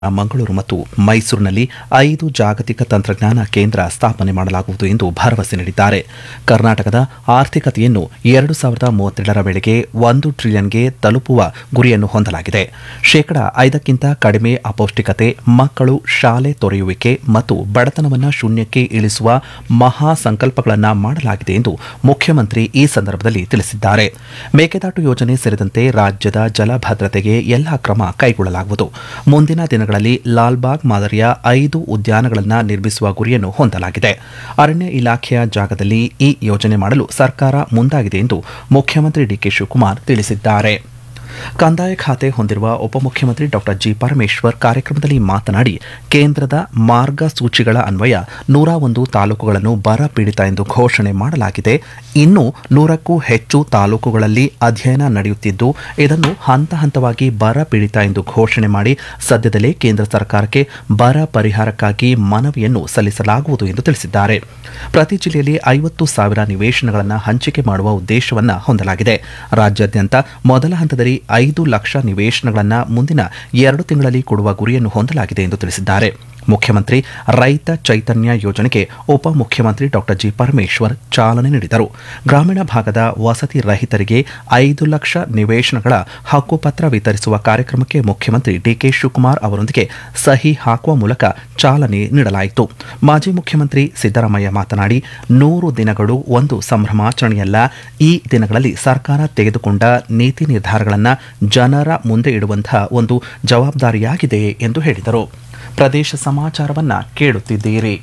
ಮಂಗಳೂರು ಮತ್ತು ಮೈಸೂರಿನಲ್ಲಿ ಐದು ಜಾಗತಿಕ ತಂತ್ರಜ್ಞಾನ ಕೇಂದ್ರ ಸ್ಥಾಪನೆ ಮಾಡಲಾಗುವುದು ಎಂದು ಭರವಸೆ ನೀಡಿದ್ದಾರೆ ಕರ್ನಾಟಕದ ಆರ್ಥಿಕತೆಯನ್ನು ಎರಡು ಸಾವಿರದ ಮೂವತ್ತೆರಡರ ವೇಳೆಗೆ ಒಂದು ಟ್ರಿಲಿಯನ್ಗೆ ತಲುಪುವ ಗುರಿಯನ್ನು ಹೊಂದಲಾಗಿದೆ ಶೇಕಡ ಐದಕ್ಕಿಂತ ಕಡಿಮೆ ಅಪೌಷ್ಟಿಕತೆ ಮಕ್ಕಳು ಶಾಲೆ ತೊರೆಯುವಿಕೆ ಮತ್ತು ಬಡತನವನ್ನು ಶೂನ್ಯಕ್ಕೆ ಇಳಿಸುವ ಮಹಾ ಸಂಕಲ್ಪಗಳನ್ನು ಮಾಡಲಾಗಿದೆ ಎಂದು ಮುಖ್ಯಮಂತ್ರಿ ಈ ಸಂದರ್ಭದಲ್ಲಿ ತಿಳಿಸಿದ್ದಾರೆ ಮೇಕೆದಾಟು ಯೋಜನೆ ಸೇರಿದಂತೆ ರಾಜ್ಯದ ಜಲ ಭದ್ರತೆಗೆ ಎಲ್ಲಾ ಕ್ರಮ ಕೈಗೊಳ್ಳಲಾಗುವುದು ಮುಂದಿನ ದಿನಗಳಲ್ಲಿ ಲಾಲ್ಬಾಗ್ ಮಾದರಿಯ ಐದು ಉದ್ಯಾನಗಳನ್ನು ನಿರ್ಮಿಸುವ ಗುರಿಯನ್ನು ಹೊಂದಲಾಗಿದೆ ಅರಣ್ಯ ಇಲಾಖೆಯ ಜಾಗದಲ್ಲಿ ಈ ಯೋಜನೆ ಮಾಡಲು ಸರ್ಕಾರ ಮುಂದಾಗಿದೆ ಎಂದು ಮುಖ್ಯಮಂತ್ರಿ ಡಿಕೆ ಶಿವಕುಮಾರ್ ತಿಳಿಸಿದ್ದಾರೆ ಕಂದಾಯ ಖಾತೆ ಹೊಂದಿರುವ ಉಪಮುಖ್ಯಮಂತ್ರಿ ಡಾ ಜಿ ಪರಮೇಶ್ವರ್ ಕಾರ್ಯಕ್ರಮದಲ್ಲಿ ಮಾತನಾಡಿ ಕೇಂದ್ರದ ಮಾರ್ಗಸೂಚಿಗಳ ಅನ್ವಯ ನೂರ ಒಂದು ತಾಲೂಕುಗಳನ್ನು ಬರ ಪೀಡಿತ ಎಂದು ಘೋಷಣೆ ಮಾಡಲಾಗಿದೆ ಇನ್ನು ನೂರಕ್ಕೂ ಹೆಚ್ಚು ತಾಲೂಕುಗಳಲ್ಲಿ ಅಧ್ಯಯನ ನಡೆಯುತ್ತಿದ್ದು ಇದನ್ನು ಹಂತ ಹಂತವಾಗಿ ಬರ ಪೀಡಿತ ಎಂದು ಘೋಷಣೆ ಮಾಡಿ ಸದ್ಯದಲ್ಲೇ ಕೇಂದ್ರ ಸರ್ಕಾರಕ್ಕೆ ಬರ ಪರಿಹಾರಕ್ಕಾಗಿ ಮನವಿಯನ್ನು ಸಲ್ಲಿಸಲಾಗುವುದು ಎಂದು ತಿಳಿಸಿದ್ದಾರೆ ಪ್ರತಿ ಜಿಲ್ಲೆಯಲ್ಲಿ ಐವತ್ತು ಸಾವಿರ ನಿವೇಶನಗಳನ್ನು ಹಂಚಿಕೆ ಮಾಡುವ ಉದ್ದೇಶವನ್ನು ಹೊಂದಲಾಗಿದೆ ರಾಜ್ಯಾದ್ಯಂತ ಮೊದಲ ಹಂತದಲ್ಲಿ ಐದು ಲಕ್ಷ ನಿವೇಶನಗಳನ್ನು ಮುಂದಿನ ಎರಡು ತಿಂಗಳಲ್ಲಿ ಕೊಡುವ ಗುರಿಯನ್ನು ಹೊಂದಲಾಗಿದೆ ಎಂದು ತಿಳಿಸಿದ್ದಾರೆ ಮುಖ್ಯಮಂತ್ರಿ ರೈತ ಚೈತನ್ಯ ಯೋಜನೆಗೆ ಉಪಮುಖ್ಯಮಂತ್ರಿ ಡಾ ಜಿ ಪರಮೇಶ್ವರ್ ಚಾಲನೆ ನೀಡಿದರು ಗ್ರಾಮೀಣ ಭಾಗದ ವಸತಿ ರಹಿತರಿಗೆ ಐದು ಲಕ್ಷ ನಿವೇಶನಗಳ ಹಕ್ಕುಪತ್ರ ವಿತರಿಸುವ ಕಾರ್ಯಕ್ರಮಕ್ಕೆ ಮುಖ್ಯಮಂತ್ರಿ ಡಿಕೆ ಶಿವಕುಮಾರ್ ಅವರೊಂದಿಗೆ ಸಹಿ ಹಾಕುವ ಮೂಲಕ ಚಾಲನೆ ನೀಡಲಾಯಿತು ಮಾಜಿ ಮುಖ್ಯಮಂತ್ರಿ ಸಿದ್ದರಾಮಯ್ಯ ಮಾತನಾಡಿ ನೂರು ದಿನಗಳು ಒಂದು ಸಂಭ್ರಮಾಚರಣೆಯಲ್ಲ ಈ ದಿನಗಳಲ್ಲಿ ಸರ್ಕಾರ ತೆಗೆದುಕೊಂಡ ನೀತಿ ನಿರ್ಧಾರಗಳನ್ನು ಜನರ ಮುಂದೆ ಇಡುವಂತಹ ಒಂದು ಜವಾಬ್ದಾರಿಯಾಗಿದೆ ಎಂದು ಹೇಳಿದರು ಪ್ರದೇಶ ಸಮಾಚಾರವನ್ನ ಕೇಳುತ್ತಿದ್ದೀರಿ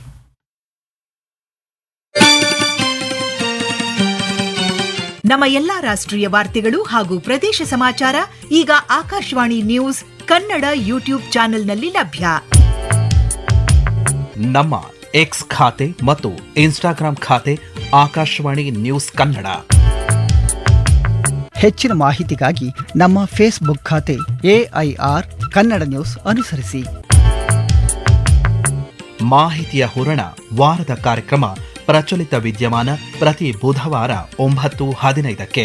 ನಮ್ಮ ಎಲ್ಲಾ ರಾಷ್ಟ್ರೀಯ ವಾರ್ತೆಗಳು ಹಾಗೂ ಪ್ರದೇಶ ಸಮಾಚಾರ ಈಗ ಆಕಾಶವಾಣಿ ನ್ಯೂಸ್ ಕನ್ನಡ ಯೂಟ್ಯೂಬ್ ಚಾನೆಲ್ನಲ್ಲಿ ಲಭ್ಯ ನಮ್ಮ ಎಕ್ಸ್ ಖಾತೆ ಮತ್ತು ಇನ್ಸ್ಟಾಗ್ರಾಂ ಖಾತೆ ಆಕಾಶವಾಣಿ ನ್ಯೂಸ್ ಕನ್ನಡ ಹೆಚ್ಚಿನ ಮಾಹಿತಿಗಾಗಿ ನಮ್ಮ ಫೇಸ್ಬುಕ್ ಖಾತೆ ಎಐಆರ್ ಕನ್ನಡ ನ್ಯೂಸ್ ಅನುಸರಿಸಿ ಮಾಹಿತಿಯ ಹೂರಣ ವಾರದ ಕಾರ್ಯಕ್ರಮ ಪ್ರಚಲಿತ ವಿದ್ಯಮಾನ ಪ್ರತಿ ಬುಧವಾರ ಒಂಬತ್ತು ಹದಿನೈದಕ್ಕೆ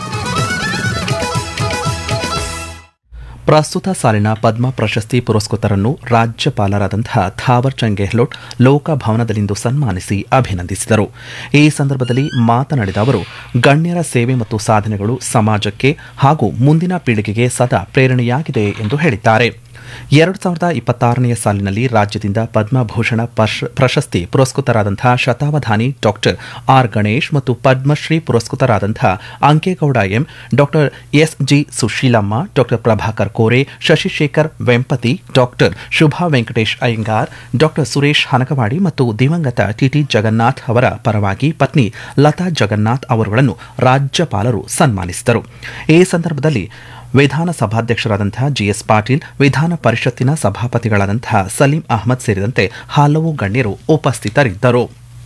ಪ್ರಸ್ತುತ ಸಾಲಿನ ಪದ್ಮ ಪ್ರಶಸ್ತಿ ಪುರಸ್ಕೃತರನ್ನು ರಾಜ್ಯಪಾಲರಾದಂತಹ ಥಾವರ್ ಚಂದ್ ಗೆಹ್ಲೋಟ್ ಲೋಕಭವನದಲ್ಲಿಂದು ಸನ್ಮಾನಿಸಿ ಅಭಿನಂದಿಸಿದರು ಈ ಸಂದರ್ಭದಲ್ಲಿ ಮಾತನಾಡಿದ ಅವರು ಗಣ್ಯರ ಸೇವೆ ಮತ್ತು ಸಾಧನೆಗಳು ಸಮಾಜಕ್ಕೆ ಹಾಗೂ ಮುಂದಿನ ಪೀಳಿಗೆಗೆ ಸದಾ ಪ್ರೇರಣೆಯಾಗಿದೆ ಎಂದು ಹೇಳಿದ್ದಾರೆ ಎರಡು ಸಾವಿರದ ಇಪ್ಪತ್ತಾರನೆಯ ಸಾಲಿನಲ್ಲಿ ರಾಜ್ಯದಿಂದ ಪದ್ಮಭೂಷಣ ಪರ್ಶ- ಪ್ರಶಸ್ತಿ ಪುರಸ್ಕೃತರಾದಂತಹ ಶತಾವಧಾನಿ ಡಾಕ್ಟರ್ ಆರ್ ಗಣೇಶ್ ಮತ್ತು ಪದ್ಮಶ್ರೀ ಪುರಸ್ಕೃತರಾದಂತಹ Ankegowda M doctor S G Sushilamma doctor Prabhakar Kore Shashishekhar Vempati doctor Shubha Venkatesh Iyengar doctor Suresh Hanagavadi ಮತ್ತು ದಿವಂಗತ ಟಿಟಿ ಜಗನ್ನಾಥ್ ಅವರ ಪರವಾಗಿ ಪತ್ನಿ ಲತಾ ಜಗನ್ನಾಥ್ ಅವರುಗಳನ್ನು ರಾಜ್ಯಪಾಲರು ಸನ್ಮಾನಿಸಿದರು ಈ ಸಂದರ್ಭದಲ್ಲಿ ವಿಧಾನಸಭಾಧ್ಯಕ್ಷರಾದಂತಹ ಜಿಎಸ್ ಪಾಟೀಲ್ ವಿಧಾನ ಪರಿಷತ್ತಿನ ಸಭಾಪತಿಗಳಾದಂತಹ ಸಲೀಂ ಅಹಮದ್ ಸೇರಿದಂತೆ ಹಲವು ಗಣ್ಯರು ಉಪಸ್ಥಿತರಿದ್ದರು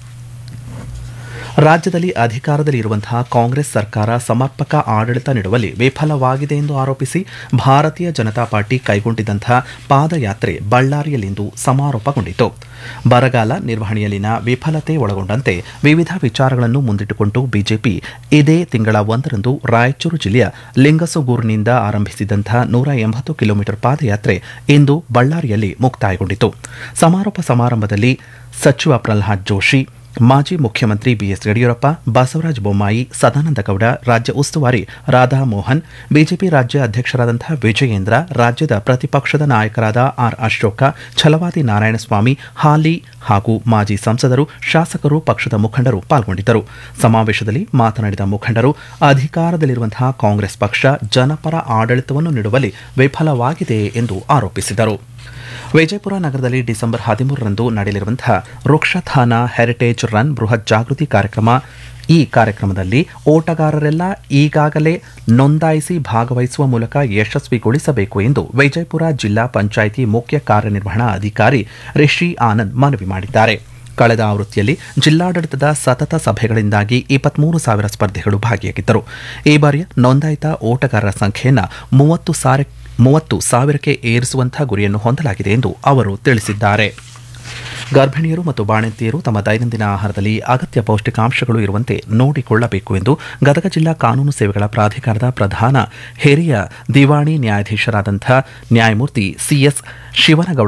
ರಾಜ್ಯದಲ್ಲಿ ಅಧಿಕಾರದಲ್ಲಿ ಇರುವಂತಹ ಕಾಂಗ್ರೆಸ್ ಸರ್ಕಾರ ಸಮರ್ಪಕ ಆಡಳಿತ ನೀಡುವಲ್ಲಿ ವಿಫಲವಾಗಿದೆ ಎಂದು ಆರೋಪಿಸಿ ಭಾರತೀಯ ಜನತಾ ಪಾರ್ಟಿ ಕೈಗೊಂಡಿದ್ದಂತಹ ಪಾದಯಾತ್ರೆ ಬಳ್ಳಾರಿಯಲ್ಲಿಂದು ಸಮಾರೋಪಗೊಂಡಿತು ಬರಗಾಲ ನಿರ್ವಹಣೆಯಲ್ಲಿನ ವಿಫಲತೆ ಒಳಗೊಂಡಂತೆ ವಿವಿಧ ವಿಚಾರಗಳನ್ನು ಮುಂದಿಟ್ಟುಕೊಂಡು ಬಿಜೆಪಿ ಇದೇ ತಿಂಗಳ ಒಂದರಂದು ರಾಯಚೂರು ಜಿಲ್ಲೆಯ ಲಿಂಗಸುಗೂರಿನಿಂದ ಆರಂಭಿಸಿದಂತಹ ನೂರ ಎಂಬತ್ತು ಕಿಲೋಮೀಟರ್ ಪಾದಯಾತ್ರೆ ಇಂದು ಬಳ್ಳಾರಿಯಲ್ಲಿ ಮುಕ್ತಾಯಗೊಂಡಿತು ಸಮಾರೋಪ ಸಮಾರಂಭದಲ್ಲಿ ಸಚಿವ ಪ್ರಹ್ಲಾದ್ ಜೋಶಿ ಮಾಜಿ ಮುಖ್ಯಮಂತ್ರಿ ಬಿಎಸ್ ಯಡಿಯೂರಪ್ಪ ಬಸವರಾಜ ಬೊಮ್ಮಾಯಿ ಸದಾನಂದ ಗೌಡ ರಾಜ್ಯ ಉಸ್ತುವಾರಿ ರಾಧಾ ಮೋಹನ್ ಬಿಜೆಪಿ ರಾಜ್ಯ ಅಧ್ಯಕ್ಷರಾದಂತಹ ವಿಜಯೇಂದ್ರ ರಾಜ್ಯದ ಪ್ರತಿಪಕ್ಷದ ನಾಯಕರಾದ ಆರ್ ಅಶೋಕ ಛಲವಾದಿ ನಾರಾಯಣಸ್ವಾಮಿ ಹಾಲಿ ಹಾಗೂ ಮಾಜಿ ಸಂಸದರು ಶಾಸಕರು ಪಕ್ಷದ ಮುಖಂಡರು ಪಾಲ್ಗೊಂಡಿದ್ದರು ಸಮಾವೇಶದಲ್ಲಿ ಮಾತನಾಡಿದ ಮುಖಂಡರು ಅಧಿಕಾರದಲ್ಲಿರುವಂತಹ ಕಾಂಗ್ರೆಸ್ ಪಕ್ಷ ಜನಪರ ಆಡಳಿತವನ್ನು ನೀಡುವಲ್ಲಿ ವಿಫಲವಾಗಿದೆ ಎಂದು ಆರೋಪಿಸಿದರು ವಿಜಯಪುರ ನಗರದಲ್ಲಿ ಡಿಸೆಂಬರ್ ಹದಿಮೂರರಂದು ನಡೆಯಲಿರುವಂತಹ ವೃಕ್ಷಧಾನ ಹೆರಿಟೇಜ್ ರನ್ ಬೃಹತ್ ಜಾಗೃತಿ ಕಾರ್ಯಕ್ರಮ ಈ ಕಾರ್ಯಕ್ರಮದಲ್ಲಿ ಓಟಗಾರರೆಲ್ಲ ಈಗಾಗಲೇ ನೋಂದಾಯಿಸಿ ಭಾಗವಹಿಸುವ ಮೂಲಕ ಯಶಸ್ವಿಗೊಳಿಸಬೇಕು ಎಂದು ವಿಜಯಪುರ ಜಿಲ್ಲಾ ಪಂಚಾಯಿತಿ ಮುಖ್ಯ ಕಾರ್ಯನಿರ್ವಹಣಾ ಅಧಿಕಾರಿ ರಿಷಿ ಆನಂದ್ ಮನವಿ ಮಾಡಿದ್ದಾರೆ ಕಳೆದ ಆವೃತ್ತಿಯಲ್ಲಿ ಜಿಲ್ಲಾಡಳಿತದ ಸತತ ಸಭೆಗಳಿಂದಾಗಿ ಇಪ್ಪತ್ಮೂರು ಸಾವಿರ ಸ್ಪರ್ಧಿಗಳು ಭಾಗಿಯಾಗಿದ್ದರು ಈ ಬಾರಿಯ ನೋಂದಾಯಿತ ಓಟಗಾರರ ಸಂಖ್ಯೆಯನ್ನು ಮೂವತ್ತು ಸಾರಿ ಮೂವತ್ತು ಸಾವಿರಕ್ಕೆ ಏರಿಸುವಂತಹ ಗುರಿಯನ್ನು ಹೊಂದಲಾಗಿದೆ ಎಂದು ಅವರು ತಿಳಿಸಿದ್ದಾರೆ ಗರ್ಭಿಣಿಯರು ಮತ್ತು ಬಾಣಂತಿಯರು ತಮ್ಮ ದೈನಂದಿನ ಆಹಾರದಲ್ಲಿ ಅಗತ್ಯ ಪೌಷ್ಟಿಕಾಂಶಗಳು ಇರುವಂತೆ ನೋಡಿಕೊಳ್ಳಬೇಕು ಎಂದು ಗದಗ ಜಿಲ್ಲಾ ಕಾನೂನು ಸೇವೆಗಳ ಪ್ರಾಧಿಕಾರದ ಪ್ರಧಾನ ಹಿರಿಯ ದಿವಾಣಿ ನ್ಯಾಯಾಧೀಶರಾದಂಥ ನ್ಯಾಯಮೂರ್ತಿ ಸಿಎಸ್ ಶಿವನಗೌಡ